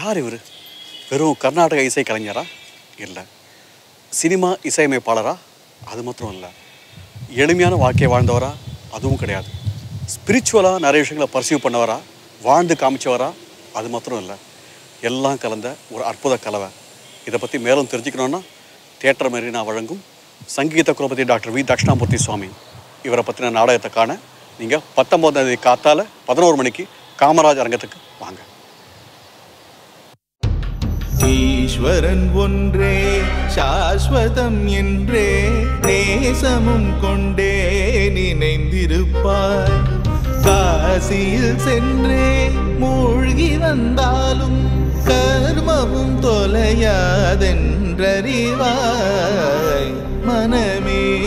யார் இவர் வெறும் கர்நாடக இசை கலைஞரா இல்லை சினிமா இசையமைப்பாளரா அது மாத்திரம் இல்லை எளிமையான வாழ்க்கையை வாழ்ந்தவரா அதுவும் கிடையாது ஸ்பிரிச்சுவலாக நிறைய விஷயங்களை பர்சீவ் பண்ணவரா வாழ்ந்து காமிச்சவரா அது மாத்திரம் இல்லை எல்லாம் கலந்த ஒரு அற்புத கலவை இதை பற்றி மேலும் தெரிஞ்சுக்கணுன்னா தியேட்டர் மெரினா வழங்கும் சங்கீத குலபதி டாக்டர் வி தட்சிணாமூர்த்தி சுவாமி இவரை பற்றின நாடகத்தை காண நீங்கள் பத்தொம்போதாம் தேதி காத்தால பதினோரு மணிக்கு காமராஜ் அரங்கத்துக்கு வாங்க ஈஸ்வரன் ஒன்றே சாஸ்வதம் என்றே நேசமும் கொண்டே நினைந்திருப்பாய் காசியில் சென்றே மூழ்கி வந்தாலும் கர்மமும் தொலையாதென்றறிவாய் மனமே